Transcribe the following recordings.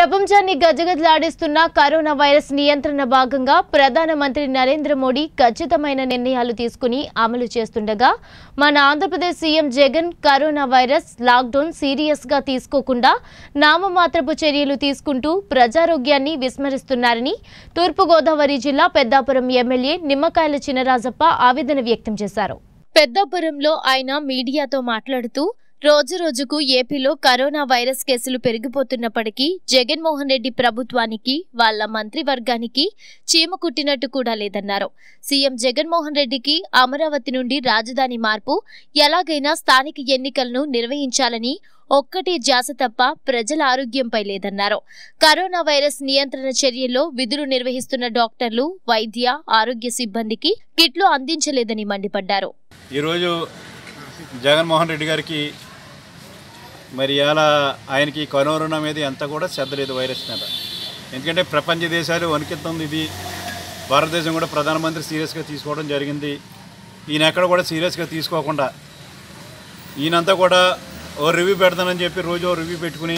ప్రపంచాన్ని గజగజలాడిస్తున్న corona virus నియంత్రణ భాగంగా ప్రధానమంత్రి నరేంద్ర మోడీ ఖచ్చితమైన నిర్ణయాలు తీసుకుని అమలు చేస్తుండగా మన Andhra Pradesh CM Jagan corona virus lockdown serious గా తీసుకోకుండా నామమాత్రపు చర్యలు తీసుకుంటూ ప్రజారోగ్యాన్ని విస్మరిస్తున్నారని తూర్పుగోదావరి జిల్లా పెద్దాపురం ఎమ్మెల్యే నిమ్మకాయల చినరాజప్ప ఆవేదన వ్యక్తం చేశారు పెద్దాపురంలో ఆయన మీడియాతో మాట్లాడుతూ రోజు రోజుకు ఏపీలో కరోనా వైరస్ కేసులు పెరిగిపోతున్నప్పటికీ జగన్మోహన్ రెడ్డి ప్రభుత్వానికి వాళ్ళ మంత్రివర్గానికి చీమ కుట్టినట్టు కూడా లేదన్నారు సీఎం జగన్మోహన్ రెడ్డికి అమరావతి నుండి రాజధాని మార్పు ఎలాగైనా స్థానిక ఎన్నికలను నిర్వహించాలని ఒక్కటి ధ్యాస తప్ప ప్రజల ఆరోగ్యంపై లేదన్నారు కరోనా వైరస్ నియంత్రణ చర్యల్లో విధులు నిర్వహిస్తున్న డాక్టర్లు వైద్య ఆరోగ్య సిబ్బందికి కిట్లు అందించలేదని మండిపడ్డారు ఈరోజు జగన్మోహన్ రెడ్డి గారికి మరి ఇలా ఆయనకి కరోనా మీద ఎంత కూడా శ్రద్ధ లేదు వైరస్ మీద ఎందుకంటే ప్రపంచ దేశాలు వణికిస్తుంది ఇది భారతదేశం కూడా ప్రధానమంత్రి సీరియస్గా తీసుకోవడం జరిగింది ఈయన ఎక్కడ కూడా సీరియస్గా తీసుకోకుండా ఈయనంతా కూడా ఓ రివ్యూ పెడతానని చెప్పి రోజు ఓ రివ్యూ పెట్టుకుని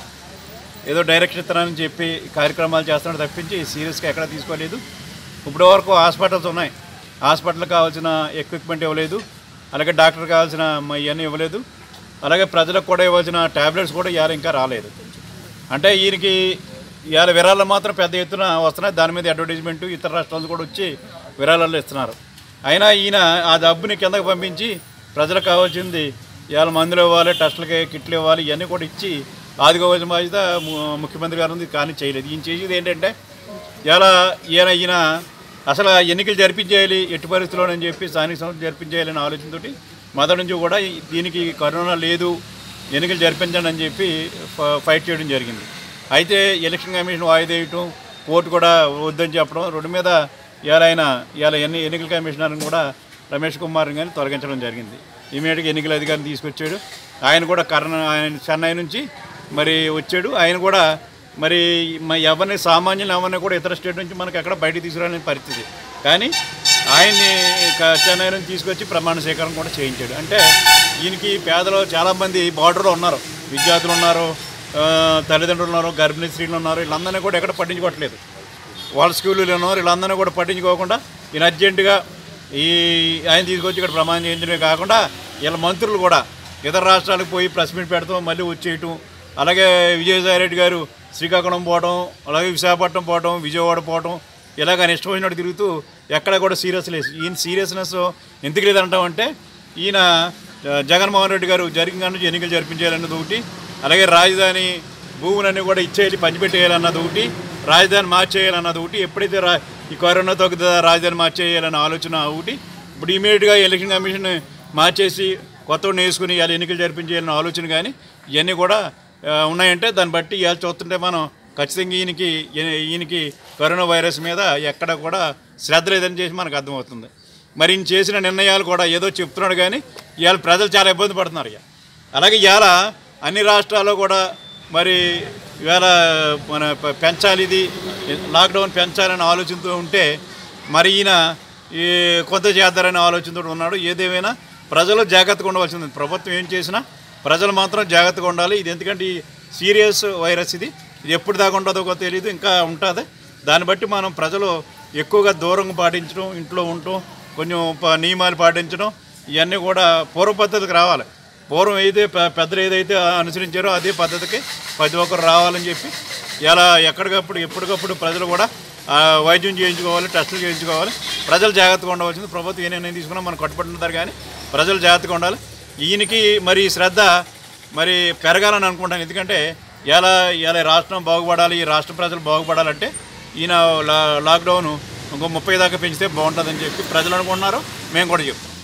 ఏదో డైరెక్షన్ ఇస్తానని చెప్పి కార్యక్రమాలు చేస్తున్నాడు తప్పించి సీరియస్గా ఎక్కడ తీసుకోలేదు ఇప్పటి వరకు హాస్పిటల్స్ ఉన్నాయి హాస్పిటల్ కావాల్సిన ఎక్విప్మెంట్ ఇవ్వలేదు అలాగే డాక్టర్ కావాల్సిన మ- ఇవన్నీ ఇవ్వలేదు అలాగే ప్రజలకు కూడా ఇవ్వాల్సిన ట్యాబ్లెట్స్ కూడా ఇవాళ ఇంకా రాలేదు అంటే ఈయనకి ఇవాళ విరాళాలు మాత్రం పెద్ద ఎత్తున వస్తున్నాయి దాని మీద అడ్వర్టైజ్మెంట్ ఇతర రాష్ట్రాలు కూడా వచ్చి విరాళాలు ఇస్తున్నారు అయినా ఈయన ఆ డబ్బుని కిందకు పంపించి ప్రజలకు కావాల్సింది ఇవాళ మందులు ఇవ్వాలి టెస్టులకి కిట్లు ఇవ్వాలి ఇవన్నీ కూడా ఇచ్చి ఆదుకోవాల్సిన బాధ్యత ము- ముఖ్యమంత్రి గారు ఉంది కానీ చేయలేదు ఈయన చేసేది ఏంటంటే ఇలా ఈయన ఈయన అసలు ఎన్నికలు జరిపించేయాలి ఎట్టి పరిస్థితుల్లోనని చెప్పి స్థానిక సంస్థలు జరిపించేయాలని ఆలోచనతోటి మొదటి నుంచి కూడా ఈ- దీనికి కరోనా లేదు ఎన్నికలు జరిపించండి అని చెప్పి ఫ- ఫైట్ చేయడం జరిగింది అయితే ఎలక్షన్ కమిషన్ వాయిదా వేయటం కోర్టు కూడా వద్దని చెప్పడం రెండు మీద ఇవాళ ఆయన ఇవాళ ఎన్ని ఎన్నికల కమిషనర్ని కూడా రమేష్ కుమార్ని కానీ తొలగించడం జరిగింది ఇమీడియట్గా ఎన్నికల అధికారిని తీసుకొచ్చాడు ఆయన కూడా కరోనా ఆయన చెన్నై నుంచి మరి వచ్చాడు ఆయన కూడా మరి మ- ఎవరిని సామాన్యులు ఎవరిని కూడా ఇతర స్టేట్ నుంచి మనకి ఎక్కడ బయటికి తీసుకురాని పరిస్థితి కానీ ఆయన్ని క- చెన్నై నుంచి తీసుకొచ్చి ప్రమాణ స్వీకారం కూడా చేయించాడు అంటే ఈయనకి పేదలు చాలామంది బార్డర్లో ఉన్నారు విద్యార్థులు ఉన్నారు ఆ, తల్లిదండ్రులు ఉన్నారు గర్భిణీ స్త్రీలు ఉన్నారు వీళ్ళందరినీ కూడా ఎక్కడ పట్టించుకోవట్లేదు వాళ్ళ స్కూల్లో ఉన్నారు వీళ్ళందరినీ కూడా పట్టించుకోకుండా ఈయన అర్జెంటుగా ఈ ఆయన తీసుకొచ్చి ఇక్కడ ప్రమాణం చేయించడమే కాకుండా వీళ్ళ మంత్రులు కూడా ఇతర రాష్ట్రాలకు పోయి ప్రెస్ మీట్ పెడతాం మళ్ళీ వచ్చేయటం అలాగే విజయసాయి రెడ్డి గారు శ్రీకాకుళం పోవడం అలాగే విశాఖపట్నం పోవడం విజయవాడ పోవడం ఇలాగ ఆయన ఇష్టం వచ్చినట్టు తిరుగుతూ ఎక్కడ కూడా సీరియస్ లేదు ఈయన సీరియస్నెస్ ఎందుకు లేదంటామంటే ఈయన ఆ, జగన్మోహన్ రెడ్డి గారు జరిగిన కాడ నుంచి ఎన్నికలు జరిపించేయాలన్నది ఒకటి అలాగే రాజధాని భూములన్నీ కూడా ఇచ్చేయాలి పంచిపెట్టేయాలన్నది ఒకటి రాజధాని మార్చేయాలన్నది ఒకటి ఎప్పుడైతే రా ఈ కరోనా తగ్గుతుందో రాజధాని మార్చేయాలన్న ఆలోచన ఒకటి ఇప్పుడు ఇమీడియట్గా ఎలక్షన్ కమిషన్ మార్చేసి కొత్త వేసుకుని ఇవాళ ఎన్నికలు జరిపించేయాలన్న ఆలోచన కానీ ఇవన్నీ కూడా ఆ, ఉన్నాయంటే దాన్ని బట్టి ఇవాళ చూస్తుంటే మనం ఖచ్చితంగా ఈయనకి ఈయన- ఈయనకి కరోనా వైరస్ మీద ఎక్కడ కూడా శ్రద్ధ లేదని చేసి మనకు అర్థమవుతుంది మరి ఈయన చేసిన నిర్ణయాలు కూడా ఏదో చెప్తున్నాడు కానీ ఇవాళ ప్రజలు చాలా ఇబ్బంది పడుతున్నారు ఇక అలాగే ఇవాళ అన్ని రాష్ట్రాల్లో కూడా మరి ఇవాళ మన ప- పెంచాలి ఇది లాక్డౌన్ పెంచాలని ఆలోచనతో ఉంటే మరి ఈయన ఈ కొంత చేద్దారనే ఆలోచనతో ఉన్నాడు ఏదేమైనా ప్రజలు జాగ్రత్తగా ఉండవలసింది ప్రభుత్వం ఏం చేసినా ప్రజలు మాత్రం జాగ్రత్తగా ఉండాలి ఇది ఎందుకంటే ఈ సీరియస్ వైరస్ ఇది ఇది ఎప్పుడు దాకా ఉంటుందో కూడా తెలియదు ఇంకా ఉంటుంది దాన్ని బట్టి మనం ప్రజలు ఎక్కువగా దూరంగా పాటించడం ఇంట్లో ఉండటం కొంచెం ప- నియమాలు పాటించడం ఇవన్నీ కూడా పూర్వ పద్ధతికి రావాలి పూర్వం ఏదైతే పె- పెద్దలు ఏదైతే అనుసరించారో అదే పద్ధతికి ప్రతి ఒక్కరు రావాలని చెప్పి ఇలా ఎక్కడికప్పుడు ఎప్పటికప్పుడు ప్రజలు కూడా ఆ, వైద్యం చేయించుకోవాలి టెస్టులు చేయించుకోవాలి ప్రజలు జాగ్రత్తగా ఉండవలసింది ప్రభుత్వం ఏ నిర్ణయం తీసుకున్నా మనం కట్టుబడి ఉంటారు కానీ ప్రజలు జాగ్రత్తగా ఉండాలి ఈయనకి మరి ఈ శ్రద్ధ మరి పెరగాలని అనుకుంటాను ఎందుకంటే ఇలా ఇలా రాష్ట్రం బాగుపడాలి ఈ రాష్ట్ర ప్రజలు బాగుపడాలంటే ఈయన లా లాక్డౌన్ ఇంకో ముప్పై దాకా పెంచితే బాగుంటుందని చెప్పి ప్రజలు అనుకుంటున్నారు మేము కూడా చెప్తాం